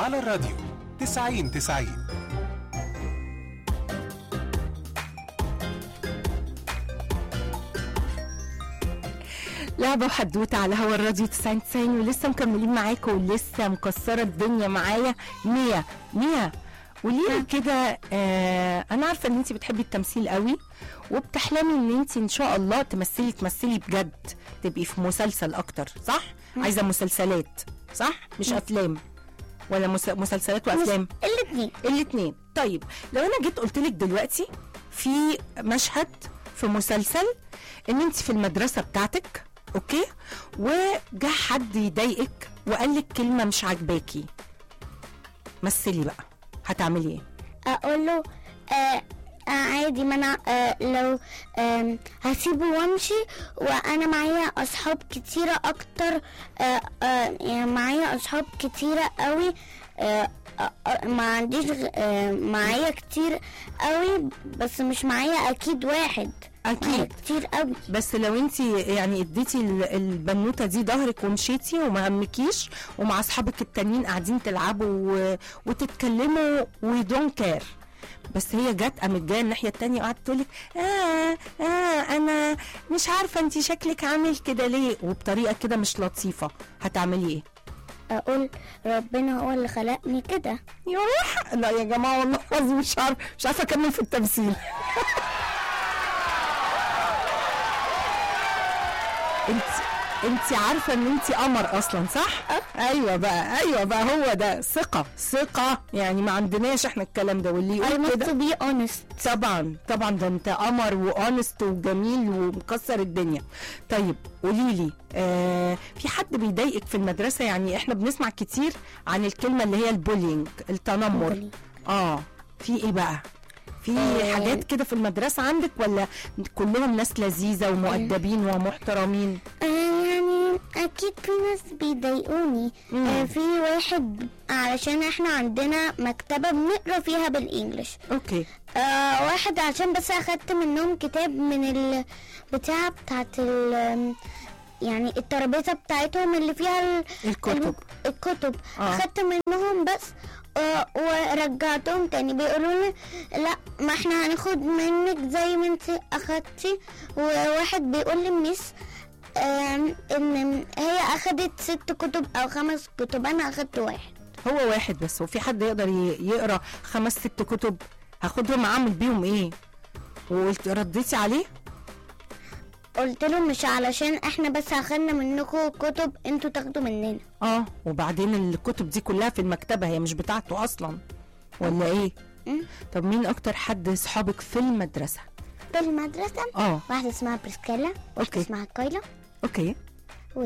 على الراديو 90 90 لعبة وحدوتة على هوا الراديو 90 90 ولسه مكملين معاكم ولسه مكسرة الدنيا معايا ميا ميا قولي لي كده آه انا عارفه ان انت بتحبي التمثيل قوي وبتحلمي ان انت ان شاء الله تمثلي تمثلي بجد تبقي في مسلسل اكتر صح عايزه مسلسلات صح مش افلام ولا مس- مسلسلات وافلام الاثنين الاثنين طيب لو انا جيت قلت لك دلوقتي في مشهد في مسلسل ان انت في المدرسه بتاعتك اوكي وجا حد يضايقك وقال لك كلمه مش عاجباكي مثلي بقى هتعملي ايه اقول له آه آه عادي ما انا آه لو آه هسيبه وامشي وانا معايا اصحاب كتيره اكتر آه آه يعني معايا اصحاب كتيره قوي آه آه، آه، ما عنديش غ- آه معايا كتير قوي بس مش معايا اكيد واحد أكيد. معايا كتير قوي بس لو انت يعني اديتي ال- البنوته دي ظهرك ومشيتي وما همكيش ومع اصحابك التانيين قاعدين تلعبوا و... وتتكلموا ودون كير بس هي جت قامت جايه الناحيه التانيه وقعدت تقول لك اه اه انا مش عارفه انت شكلك عامل كده ليه وبطريقه كده مش لطيفه هتعملي ايه؟ اقول ربنا هو اللي خلقني كده يا روح لا يا جماعه والله العظيم مش عارفه مش عارفه اكمل في التمثيل انت انت عارفه ان انت قمر اصلا صح ايوه بقى ايوه بقى هو ده ثقه ثقه يعني ما عندناش احنا الكلام ده واللي I يقول must كده to be honest طبعا طبعا ده انت قمر وانست وجميل ومكسر الدنيا طيب قولي لي آه في حد بيضايقك في المدرسه يعني احنا بنسمع كتير عن الكلمه اللي هي البولينج التنمر bullying. اه في ايه بقى في آه. حاجات كده في المدرسه عندك ولا كلهم ناس لذيذه ومؤدبين ومحترمين آه يعني اكيد في ناس بيضايقوني مم. آه في واحد علشان احنا عندنا مكتبة بنقرا فيها بالانجلش اوكي آه واحد عشان بس اخدت منهم كتاب من البتاعة بتاعت ال يعني الترابيزة بتاعتهم اللي فيها ال- الكتب. الكتب آه. اخدت منهم بس آه ورجعتهم تاني بيقولوا لي لا ما احنا هناخد منك زي ما انت اخدتي وواحد بيقول لي ميس آم، ان هي اخدت ست كتب او خمس كتب انا اخدت واحد هو واحد بس وفي حد يقدر ي- يقرا خمس ست كتب هاخدهم اعمل بيهم ايه وقلت رديتي عليه قلت له مش علشان احنا بس اخدنا منكم كتب انتوا تاخدوا مننا اه وبعدين الكتب دي كلها في المكتبة هي مش بتاعته أصلا ولا إيه؟ مم. طب مين أكتر حد صحابك في المدرسة؟ في المدرسة اه واحدة اسمها بريسكيلا أوكي. واحدة اسمها كايلا أوكي و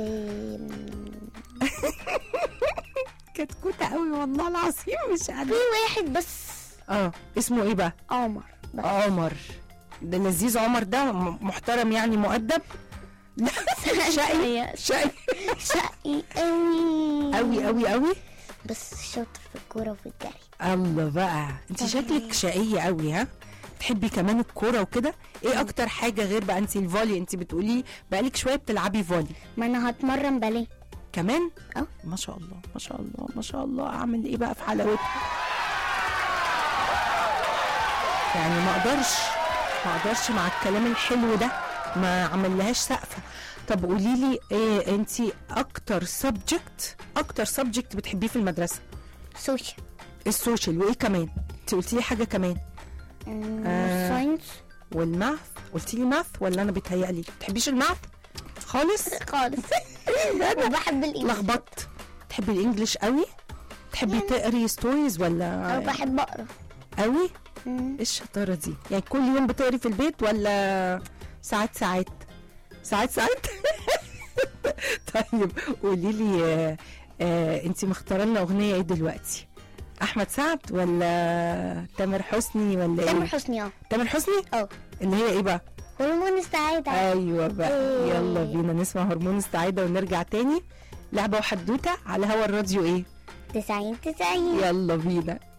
كتكوتة قوي والله العظيم مش في قادرة واحد بس اه اسمه إيه بقى؟ عمر بس عمر ده لذيذ عمر ده م- محترم يعني مؤدب؟ لا شقي شقي شقي قوي قوي قوي قوي بس شاطر في الكورة وفي الجري الله بقى انت شكلك شقية قوي ها تحبي كمان الكوره وكده ايه اكتر حاجه غير بقى انت الفولي انت بتقولي بقالك شويه بتلعبي فولي ما انا هتمرن باليه كمان اه. ما شاء الله ما شاء الله ما شاء الله اعمل ايه بقى في حلاوتها يعني ما اقدرش ما اقدرش مع الكلام الحلو ده ما عملهاش سقفه طب قولي لي إيه انت اكتر سبجكت اكتر سبجكت بتحبيه في المدرسه سوشيال السوشيال وايه كمان انت قلتي لي حاجه كمان آه. ساينس والماث قلتي لي ماث ولا انا بتهيألي بتحبيش الماث خالص خالص وبحب الانجليزي لخبطت تحبي الانجليش قوي تحبي تقري ستوريز او ولا بحب اقرا قوي مم. ايه الشطاره دي يعني كل يوم بتقري في البيت ولا ساعات ساعات ساعات ساعات طيب قولي لي آه آه انت مختاره لنا اغنيه ايه دلوقتي احمد سعد ولا تامر حسني ولا تامر ايه حسني اه تامر حسني اه اللي هي ايه بقى هرمون السعادة ايوه بقى إيه. يلا بينا نسمع هرمون السعاده ونرجع تاني لعبه وحدوته على هوا الراديو ايه تسعين تسعين يلا بينا